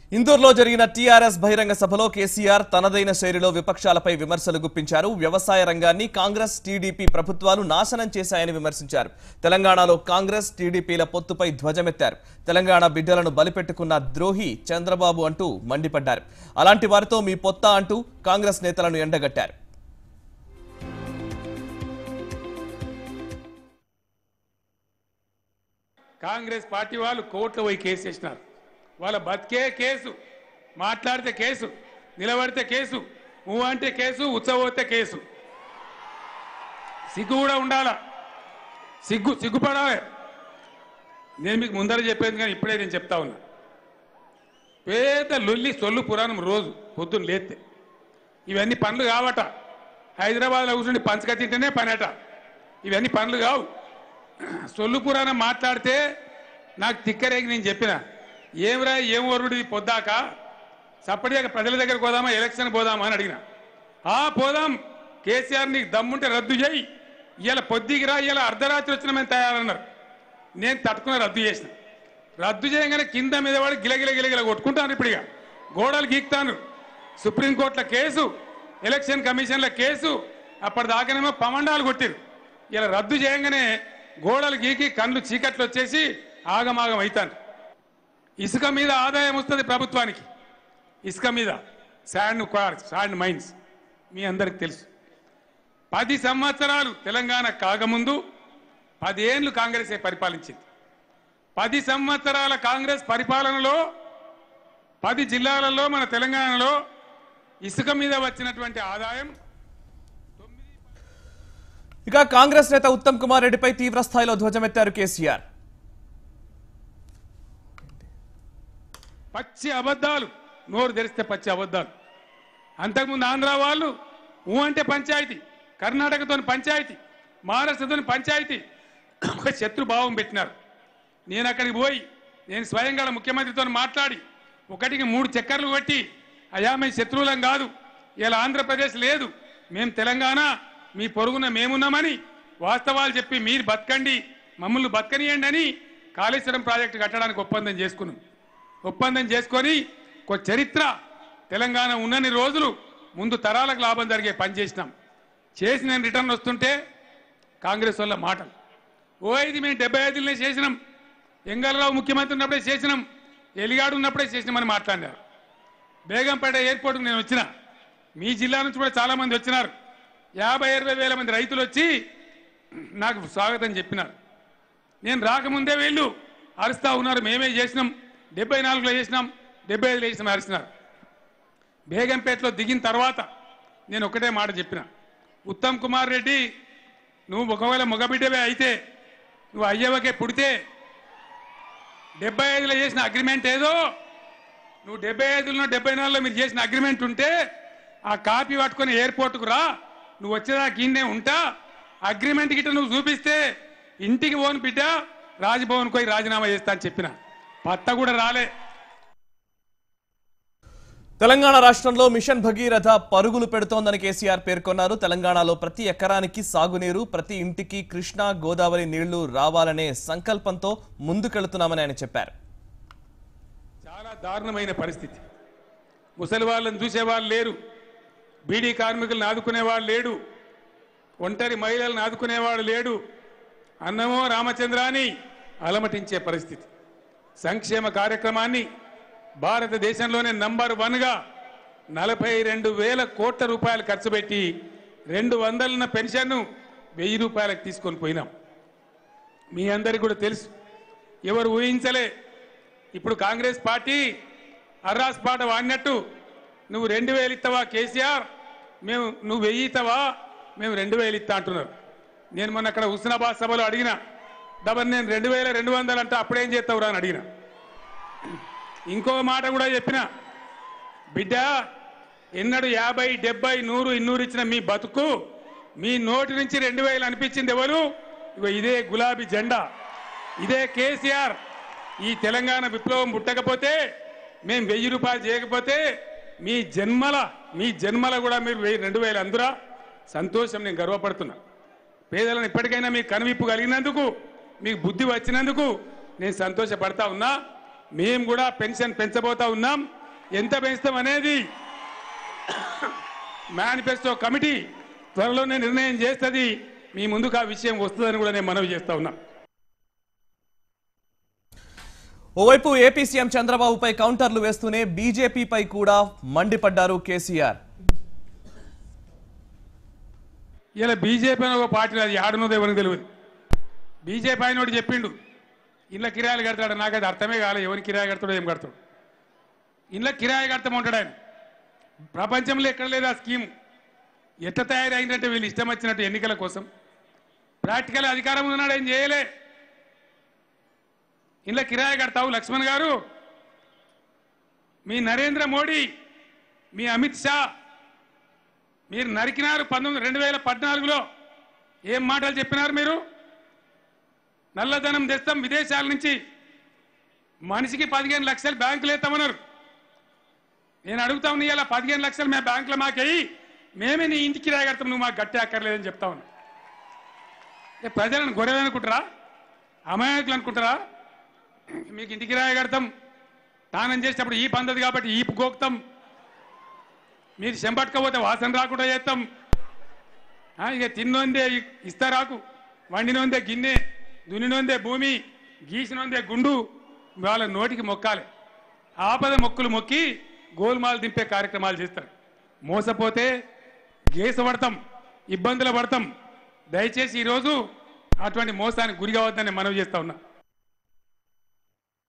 ఇందూరులో జరిగిన టీఆర్ఎస్ బహిరంగ సభలో కేసీఆర్ తనదైన శైలిలో విపక్షాలపై విమర్శలు గుప్పించారు వ్యవసాయ రంగాన్ని కాంగ్రెస్ టీడీపీ ప్రభుత్వాలు నాశనం చేశాయని విమర్శించారు తెలంగాణలో కాంగ్రెస్ టీడీపీల పొత్తుపై ధ్వజమెత్తారు తెలంగాణ బిడ్డలను బలిపెట్టుకున్న ద్రోహి చంద్రబాబు అంటూ మండిపడ్డారు అలాంటి వారితో మీ పొత్త అంటూ కాంగ్రెస్ నేతలను ఎండగట్టారు కాంగ్రెస్ పార్టీ వాళ్ళు కోర్టులో పోయి కేసు వేసినారు వాళ్ళ బతికే కేసు మాట్లాడితే కేసు నిలబడితే కేసు ఊ అంటే కేసు ఉత్సవతే కేసు సిగ్గు కూడా ఉండాలా సిగ్గు సిగ్గుపడాలి నేను మీకు ముందర చెప్పేది కానీ ఇప్పుడే నేను చెప్తా ఉన్నా పేద లొల్లి సొల్లు పురాణం రోజు పొద్దున్న లేస్తే ఇవన్నీ పనులు కావట హైదరాబాద్లో కూర్చుని పంచక తింటేనే పనట ఇవన్నీ పనులు కావు సొల్లు పురాణం మాట్లాడితే నాకు తిక్కరేగి నేను చెప్పిన ఏమిరా ఏం వరుడు పొద్దాక సప్పటిగా ప్రజల దగ్గర పోదామా ఎలక్షన్ పోదామా అని అడిగిన ఆ పోదాం కేసీఆర్ నీకు దమ్ముంటే రద్దు చేయి ఇవాళ పొద్దుకి రా ఇవాళ అర్ధరాత్రి వచ్చిన మేము తయారన్నారు నేను తట్టుకుని రద్దు చేసిన రద్దు చేయగానే కింద మీద వాడు గిలగిల గిలగిల కొట్టుకుంటాను ఇప్పుడు ఇక గోడలు గీక్తాను సుప్రీంకోర్టుల కేసు ఎలక్షన్ కమిషన్ల కేసు అప్పటిదాకానేమో పమండాలు కొట్టిరు ఇలా రద్దు చేయగానే గోడలు గీకి కళ్ళు చీకట్లు వచ్చేసి ఆగమాగం అవుతాను ఇసుక మీద ఆదాయం వస్తుంది ప్రభుత్వానికి ఇసుక మీద శాండ్ క్వార్స్ శాండ్ మైన్స్ మీ అందరికి తెలుసు పది సంవత్సరాలు తెలంగాణ కాకముందు పదేళ్లు కాంగ్రెసే పరిపాలించింది పది సంవత్సరాల కాంగ్రెస్ పరిపాలనలో పది జిల్లాలలో మన తెలంగాణలో ఇసుక మీద వచ్చినటువంటి ఆదాయం ఇక కాంగ్రెస్ నేత ఉత్తమ్ కుమార్ రెడ్డిపై తీవ్ర స్థాయిలో ధ్వజమెత్తారు కేసీఆర్ పచ్చి అబద్ధాలు నోరు తెరిస్తే పచ్చి అబద్ధాలు అంతకుముందు ఆంధ్ర వాళ్ళు ఊ అంటే పంచాయతీ కర్ణాటకతో పంచాయతీ మహారాష్ట్రతో పంచాయతీ ఒక శత్రుభావం పెట్టినారు నేను అక్కడికి పోయి నేను స్వయంగా ముఖ్యమంత్రితో మాట్లాడి ఒకటికి మూడు చక్కర్లు కొట్టి అయా మేము శత్రువులం కాదు ఇలా ఆంధ్రప్రదేశ్ లేదు మేము తెలంగాణ మీ పొరుగున మేమున్నామని వాస్తవాలు చెప్పి మీరు బతకండి మమ్మల్ని బతకనియండి అని కాళేశ్వరం ప్రాజెక్టు కట్టడానికి ఒప్పందం చేసుకున్నాం ఒప్పందం చేసుకొని ఒక చరిత్ర తెలంగాణ ఉన్నన్ని రోజులు ముందు తరాలకు లాభం జరిగే పని చేసినాం చేసి నేను రిటర్న్ వస్తుంటే కాంగ్రెస్ వాళ్ళ మాటలు ఓ ఇది మేము డెబ్బై ఐదులనే చేసినాం ఎంగళరావు ముఖ్యమంత్రి ఉన్నప్పుడే చేసినాం ఎలిగాడు ఉన్నప్పుడే చేసినామని మాట్లాడినారు బేగంపేట ఎయిర్పోర్ట్కి నేను వచ్చిన మీ జిల్లా నుంచి కూడా చాలా మంది వచ్చినారు యాభై ఇరవై వేల మంది రైతులు వచ్చి నాకు స్వాగతం చెప్పినారు నేను రాకముందే వీళ్ళు అరుస్తా ఉన్నారు మేమే చేసినాం డెబ్బై నాలుగులో చేసినాం డెబ్బై ఐదులో చేసినాం అరిచినారు బేగంపేటలో దిగిన తర్వాత నేను ఒకటే మాట చెప్పిన ఉత్తమ్ కుమార్ రెడ్డి నువ్వు ఒకవేళ మగబిడ్డవే అయితే నువ్వు అయ్యవకే పుడితే డెబ్బై ఐదులో చేసిన అగ్రిమెంట్ ఏదో నువ్వు డెబ్బై ఐదులో డెబ్బై నాలుగులో మీరు చేసిన అగ్రిమెంట్ ఉంటే ఆ కాపీ పట్టుకొని ఎయిర్పోర్ట్కు రా నువ్వు వచ్చేదాకా ఇన్నే ఉంటా అగ్రిమెంట్ గిట్ట నువ్వు చూపిస్తే ఇంటికి పోను బిడ్డ రాజ్భవన్ పోయి రాజీనామా చేస్తా అని చెప్పిన పత్త కూడా రాలే తెలంగాణ రాష్ట్రంలో మిషన్ భగీరథ పరుగులు పెడుతోందని కేసీఆర్ పేర్కొన్నారు తెలంగాణలో ప్రతి ఎకరానికి సాగునీరు ప్రతి ఇంటికి కృష్ణా గోదావరి నీళ్లు రావాలనే సంకల్పంతో ముందుకెళ్తున్నామని ఆయన చెప్పారు చాలా దారుణమైన పరిస్థితి ముసలి వాళ్ళని చూసేవాళ్ళు లేరు బీడీ కార్మికులను ఆదుకునేవాడు లేడు ఒంటరి మహిళలను ఆదుకునేవాడు లేడు అన్నమో రామచంద్రాని అలమటించే పరిస్థితి సంక్షేమ కార్యక్రమాన్ని భారతదేశంలోనే నంబర్ వన్గా నలభై రెండు వేల కోట్ల రూపాయలు ఖర్చు పెట్టి రెండు వందలున్న పెన్షన్ను వెయ్యి రూపాయలకు తీసుకొని పోయినాం మీ అందరికీ కూడా తెలుసు ఎవరు ఊహించలే ఇప్పుడు కాంగ్రెస్ పార్టీ అర్రాస్ పాట వాడినట్టు నువ్వు రెండు వేలు ఇస్తావా కేసీఆర్ మేము నువ్వు వెయ్యి ఇస్తావా మేము రెండు వేలు ఇస్తా అంటున్నారు నేను మొన్న అక్కడ హుస్నాబాద్ సభలో అడిగిన డబల్ నేను రెండు వేల రెండు వందలు అంటే అప్పుడేం చేస్తావురా అని అడిగిన ఇంకో మాట కూడా చెప్పిన బిడ్డ ఎన్నడు యాభై డెబ్బై నూరు ఇన్నూరు ఇచ్చిన మీ బతుకు మీ నోటి నుంచి రెండు వేలు అనిపించింది ఎవరు ఇగో ఇదే గులాబీ జెండా ఇదే కేసీఆర్ ఈ తెలంగాణ విప్లవం పుట్టకపోతే మేము వెయ్యి రూపాయలు చేయకపోతే మీ జన్మల మీ జన్మల కూడా మీరు వెయ్యి రెండు వేలు అందురా సంతోషం నేను గర్వపడుతున్నా పేదలను ఇప్పటికైనా మీకు కనువిప్పు కలిగినందుకు మీకు బుద్ధి వచ్చినందుకు నేను సంతోషపడతా ఉన్నా మేము కూడా పెన్షన్ పెంచబోతా ఉన్నాం ఎంత పెంచుతాం అనేది మేనిఫెస్టో కమిటీ త్వరలోనే నిర్ణయం చేస్తుంది మీ ముందుకు ఆ విషయం వస్తుందని కూడా నేను మనవి చేస్తా ఉన్నా ఓవైపు ఏపీ సీఎం చంద్రబాబుపై కౌంటర్లు వేస్తూనే బీజేపీపై కూడా మండిపడ్డారు కేసీఆర్ ఇలా బీజేపీ అని ఒక పార్టీ అది ఆడున్నదో ఎవరికి తెలియదు బీజేపీ ఆయన ఒకటి చెప్పిండు ఇళ్ళ కిరాయిలు కడతాడు నాకైతే అర్థమే కాలే ఎవరికి కిరాయి కడతాడో ఏం కడతాడు ఇళ్ళ కిరాయి కడతామంటాడు ఆయన ప్రపంచంలో ఎక్కడ లేదు ఆ స్కీమ్ ఎట్ట తయారైందంటే వీళ్ళు ఇష్టం వచ్చినట్టు ఎన్నికల కోసం ప్రాక్టికల్ అధికారం ఉన్నాడు ఏం చేయలే ఇళ్ళ కిరాయి కడతావు లక్ష్మణ్ గారు మీ నరేంద్ర మోడీ మీ అమిత్ షా మీరు నరికినారు పంతొమ్మిది రెండు వేల పద్నాలుగులో ఏం మాటలు చెప్పినారు మీరు నల్లధనం తెస్తాం విదేశాల నుంచి మనిషికి పదిహేను లక్షలు బ్యాంకులు ఎత్తామన్నారు నేను అడుగుతా ఉన్నా ఇలా పదిహేను లక్షలు మేము బ్యాంకులో మాకేయి మేమే నీ ఇంటికి రాగడతాం నువ్వు మాకు గట్టి అక్కర్లేదని చెప్తా ఉన్నా ఏ ప్రజలను గొర్రెలు అనుకుంటారా అమాయకులు అనుకుంటారా మీకు ఇంటికి రాయగడతాం స్నానం చేసేటప్పుడు ఈ పందది కాబట్టి ఈ గోక్తాం మీరు చెంపట్టుకపోతే వాసన రాకుండా చేస్తాం ఆ, ఇక తిన్నోందే ఇస్తారాకు వండినోందే గిన్నె దున్నినోందే భూమి గీసినోందే గుండు వాళ్ళ నోటికి మొక్కాలి ఆపద మొక్కులు మొక్కి గోల్మాలు దింపే కార్యక్రమాలు చేస్తారు మోసపోతే గేస పడతాం ఇబ్బందులు పడతాం దయచేసి ఈరోజు అటువంటి మోసానికి గురి కావద్దని మనవి చేస్తా ఉన్నా